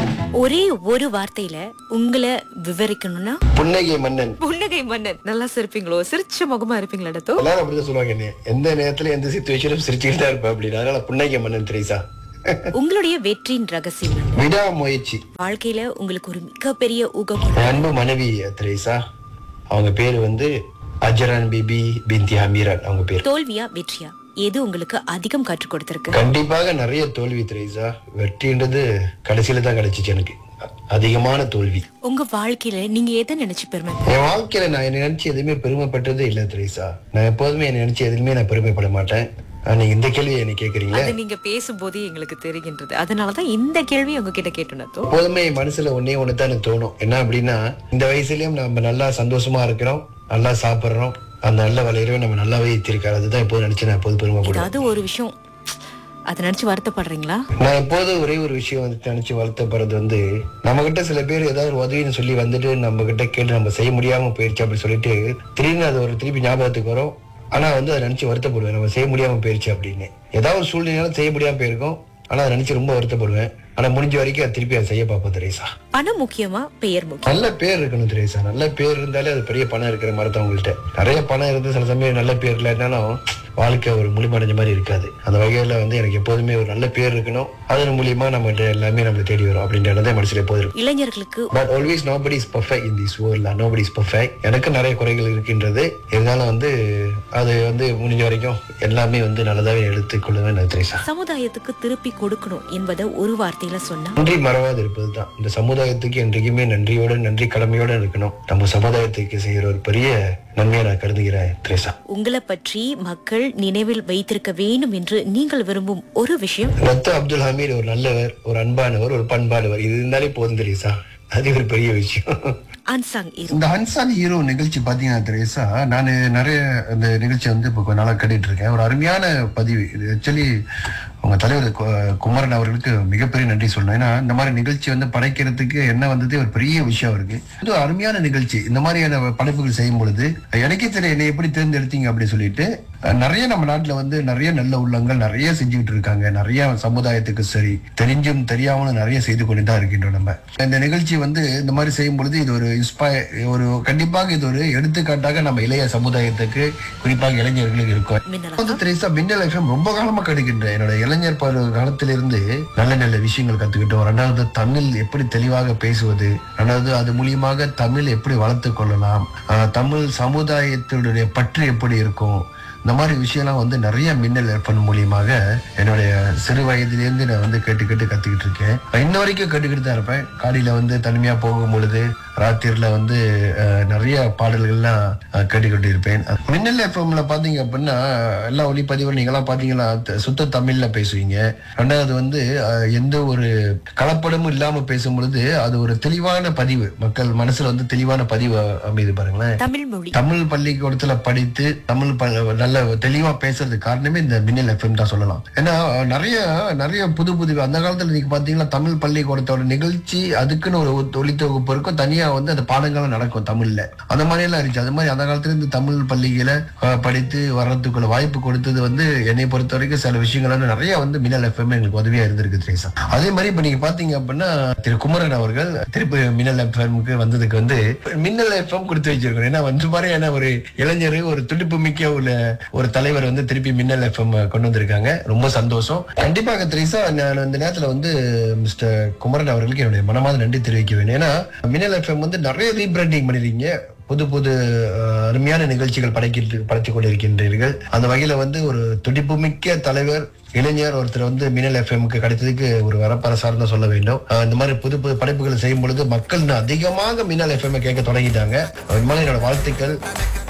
ஒரே ஒரு வார்த்தையில உங்களை விவரிக்கணும்னா புன்னகை மன்னன் புன்னகை மன்னன் நல்லா சிரிப்பீங்களோ சிரிச்ச முகமா இருப்பீங்களா டத்தோ எல்லாரும் அப்படிதான் சொல்லுவாங்க என்னைய. எந்த நேரத்துல எந்த சுச்சுவேஷனும் சிரிச்சுக்கிட்டு தான் இருப்பேன் அப்படின்னு அதனால புன்னகை மன்னன் திரேசா உங்களுடைய வெற்றியின் ரகசியம் என்ன? விடா முயற்சி வாழ்க்கையில உங்களுக்கு ஒரு மிகப்பெரிய ஊக்கம் என் அன்பு மனைவி திரேசா அவங்க பேரு வந்து அஜரான் பிபி பிந்தி ஹமீரான் அவங்க பேர் தோல்வியா வெற்றியா எது உங்களுக்கு அதிகம் கற்றுக் கொடுத்திருக்கு கண்டிப்பாக நிறைய தோல்வி திரேசா வெற்றின்றது கடைசியில தான் கிடைச்சிச்சு எனக்கு அ- அதிகமான தோல்வி உங்க வாழ்க்கையில நீங்க எதை நினைச்சு பெருமை என் வாழ்க்கையில நான் என்னை நினைச்சு எதுவுமே பெருமைப்பட்டதே இல்லை திரேசா நான் எப்போதுமே என்னை நினைச்சு எதுவுமே நான் பெருமைப்பட மாட்டேன் ஆனா, நீங்க இந்த கேள்வியை என்ன கேக்குறீங்களே அது நீங்க பேசும்போதே எங்களுக்கு தெரிகின்றது அதனாலதான் இந்த கேள்வி உங்ககிட்ட கேட்டோம் எப்போதுமே என் மனசுல ஒன்னே ஒண்ணு தான் எனக்கு தோணும் என்ன அப்படின்னா இந்த வயசுலயும் நம்ம நல்லா சந்தோஷமா இருக்கிறோம் நல்லா சாப்பிடுறோம் அந்த நல்ல வலையிறவே நம்ம நல்லாவே ஏத்திருக்காரு அதுதான் எப்போது நினைச்சு நான் எப்போது பெருமைப்படுவேன் ஏதாவது ஒரு விஷயம் அதை நினைச்சு வருத்தப்படுறீங்களா நான் எப்போதும் ஒரே ஒரு விஷயம் வந்து நினைச்சு வருத்தப்படுறது வந்து நம்ம கிட்ட சில பேர் ஏதாவது ஒரு உதவின்னு சொல்லி வந்துட்டு நம்ம கிட்ட கேட்டு நம்ம செய்ய முடியாம போயிருச்சு அப்படி சொல்லிட்டு திடீர்னு அது ஒரு திருப்பி ஞாபகத்துக்கு வரும் ஆனா வந்து அதை நினைச்சு வருத்தப்படுவேன் நம்ம செய்ய முடியாம போயிருச்சு அப்படின்னு ஏதாவது ஒரு சூழ்நிலையால செய்ய முடியாம போயிருக்கோம் ஆனா அதை நினைச்சு ரொம்ப வருத்தப்படுவேன் ஆனா முடிஞ்ச வரைக்கும் அதை திருப்பி அதை செய்ய பார்ப்போம் திரேசா பணம் முக்கியமா பெயர் முக்கியம் நல்ல பேர் இருக்கணும் திரேசா நல்ல பேர் இருந்தாலே அது பெரிய பணம் இருக்கிற மாதிரி தான் உங்கள்கிட்ட நிறைய பணம் இருந்து சில சமயம் நல்ல பேர் இல்லைனாலும் வாழ்க்கை ஒரு முழுமடைஞ்ச மாதிரி இருக்காது அந்த வகையில வந்து எனக்கு எப்போதுமே ஒரு நல்ல பேர் இருக்கணும் அதன் மூலியமா நம்மகிட்ட எல்லாமே நம்மளை தேடி வரும் அப்படின்றத மனசுல எப்போதும் இருக்கும் இளைஞர்களுக்கு but always nobody is perfect in this world nobody is perfect எனக்கு நிறைய குறைகள் இருக்கின்றது இருந்தாலும் வந்து அது வந்து முடிஞ்ச வரைக்கும் எல்லாமே வந்து நல்லதாவே எடுத்துக்கொள்ளுவேன் நான் திரேசா சமுதாயத்துக்கு திருப்பி கொடுக்கணும் என்பதை ஒரு வார்த்தையில சொன்னா நன்றி மறவாது இருப்பதுதான் இந்த சமுதாயத்துக்கு என்றைக்குமே நன்றியோட நன்றி கடமையோட இருக்கணும் நம்ம சமுதாயத்துக்கு செய்யற ஒரு பெரிய நன்மையை நான் கருதுகிறேன் திரேசா உங்களை பற்றி மக்கள் நினைவில் வைத்திருக்க வேண்டும் என்று நீங்கள் விரும்பும் ஒரு விஷயம் ரத்த அப்துல் ஹமீத் ஒரு நல்லவர் ஒரு அன்பானவர் ஒரு பண்பானவர் இது இருந்தாலே போதும் திரேசா அது ஒரு பெரிய விஷயம் அன்சாங் இரு இந்த ஹன்சான் ஹீரோ நிகழ்ச்சி பாத்தீங்கன்னா திரேசா நான் நிறைய இந்த நிகழ்ச்சி வந்து இப்போ கொஞ்ச நாளா கேட்டுட்டு இருக்கேன் ஒரு அருமையான பதிவு இது ஆக்சுவலி உங்க தலைவர் கு- குமரன் அவர்களுக்கு மிகப்பெரிய நன்றி சொல்லணும் ஏன்னா இந்த மாதிரி நிகழ்ச்சி வந்து படைக்கிறதுக்கு என்ன வந்ததே ஒரு பெரிய விஷயம் இருக்கு இது ஒரு அருமையான நிகழ்ச்சி இந்த மாதிரியான படைப்புகள் செய்யும் பொழுது எனக்கே தெரிய என்னை எப்படி தேர்ந்தெடுத்தீங்க அப்படின்னு சொல்லிட்டு அஹ், நிறைய நம்ம நாட்டுல வந்து நிறைய நல்ல உள்ளங்கள் நிறைய செஞ்சுக்கிட்டு இருக்காங்க நிறைய சமுதாயத்துக்கு சரி தெரிஞ்சும் தெரியாமலும் நிறைய செய்து கொண்டு தான் இருக்கின்றோம் நம்ம இந்த நிகழ்ச்சி வந்து இந்த மாதிரி செய்யும் பொழுது இது ஒரு இன்ஸ்பயர் ஒரு கண்டிப்பாக இது ஒரு எடுத்துக்காட்டாக நம்ம இளைய சமுதாயத்துக்கு குறிப்பாக இளைஞர்களுக்கு இருக்கும் மின்னலா வந்து தெரேசா மின்னல் எஃப்எம் ரொம்ப காலமா கிடைக்கின்றேன் என்னோட இளைஞர் பருவ காலத்திலிருந்து நல்ல நல்ல விஷயங்கள் கத்துக்கிட்டோம் ரெண்டாவது தமிழ் எப்படி தெளிவாக பேசுவது ரெண்டாவது அது மூலியமாக தமிழ் எப்படி வளர்த்து கொள்ளலாம் ஆஹ் தமிழ் சமுதாயத்தினுடைய பற்று எப்படி இருக்கும் இந்த மாதிரி விஷயம்லாம் வந்து நிறைய மின்னல் எஃப்எம் மூலியமாக என்னுடைய சிறு வயதிலிருந்து நான் வந்து கேட்டு கேட்டு கத்துக்கிட்டு இருக்கேன் இன்ன வரைக்கும் கேட்டுக்கிட்டு தான் இருப்பேன் காடியில வந்து தனிமையா போகும் பொழுது ராத்திரில வந்து அஹ், நிறைய பாடல்கள்லாம் அஹ், கேட்டுக்கிட்டு இருப்பேன் மின்னல் எஃப்எம்ல பாத்தீங்க அப்படின்னா எல்லா ஒளிப்பதிவும் நீங்களாம் பாத்தீங்கன்னா த- சுத்த தமிழ்ல பேசுவீங்க ரெண்டாவது வந்து அஹ், எந்த ஒரு கலப்படமும் இல்லாம பேசும் பொழுது அது ஒரு தெளிவான பதிவு மக்கள் மனசுல வந்து தெளிவான பதிவு அமைது பாருங்களேன் தமிழ் மொழி தமிழ் பள்ளிக்கூடத்துல படித்து தமிழ் ப- நல்ல தெளிவா பேசுறதுக்கு காரணமே இந்த மின்னல் எஃப்எம் தான் சொல்லலாம் ஏன்னா நிறைய நிறைய புது புது அந்த காலத்துல நீங்க பாத்தீங்கன்னா தமிழ் பள்ளிக்கூடத்தோட நிகழ்ச்சி அதுக்குன்னு ஒரு ஒ- ஒளித்தொகுப்பு இருக்கும் தனியா வந்து அந்த பாடங்களும் நடக்கும் தமிழ்ல அந்த மாதிரி எல்லாம் இருந்துச்சு அது மாதிரி அந்த காலத்துல இருந்து தமிழ் பள்ளிகளை அஹ், படித்து வர்றதுக்குள்ள வாய்ப்பு கொடுத்தது வந்து என்னை பொறுத்த வரைக்கும் சில விஷயங்கள் வந்து நிறைய வந்து மின்னல் எஃப்எம் எங்களுக்கு உதவியா இருந்திருக்கு திரேசா அதே மாதிரி இப்ப நீங்க பாத்தீங்க அப்படின்னா திரு குமரன் அவர்கள் திருப்பி மின்னல் எஃப்எம்க்கு வந்ததுக்கு வந்து மின்னல் எஃப்எம் கொடுத்து வச்சிருக்கோம் ஏன்னா வந்து மாதிரியான ஒரு இளைஞர் ஒரு துடிப்பு மிக்க உள்ள ஒரு தலைவர் வந்து திருப்பி மின்னல் எஃப்எம் கொண்டு வந்திருக்காங்க ரொம்ப சந்தோஷம் கண்டிப்பாக திரேசா நான் இந்த நேரத்துல வந்து மிஸ்டர் குமரன் அவர்களுக்கு என்னுடைய மனமார்ந்த நன்றி தெரிவிக்க வேண்டும் ஏன்னா மின்னல் எஃப்எம் வந்து நிறைய ரீபிராண்டிங் பண்ணிருக்கீங்க புது புது அஹ், அருமையான நிகழ்ச்சிகள் படைக்கிட்டு படைத்துக் கொண்டிருக்கின்றீர்கள் அந்த வகையில வந்து ஒரு துடிப்புமிக்க தலைவர் இளைஞர் ஒருத்தர் வந்து மின்னல் எஃப்எம்க்கு கிடைத்ததுக்கு ஒரு வரப்பர சார்ந்த சொல்ல வேண்டும் அஹ், இந்த மாதிரி புது புது படைப்புகளை செய்யும் பொழுது மக்கள் இன்னும் அதிகமாக மின்னல் எஃப்எம் கேட்க தொடங்கிட்டாங்க அது மாதிரி என்னோட வாழ்த்துக்கள்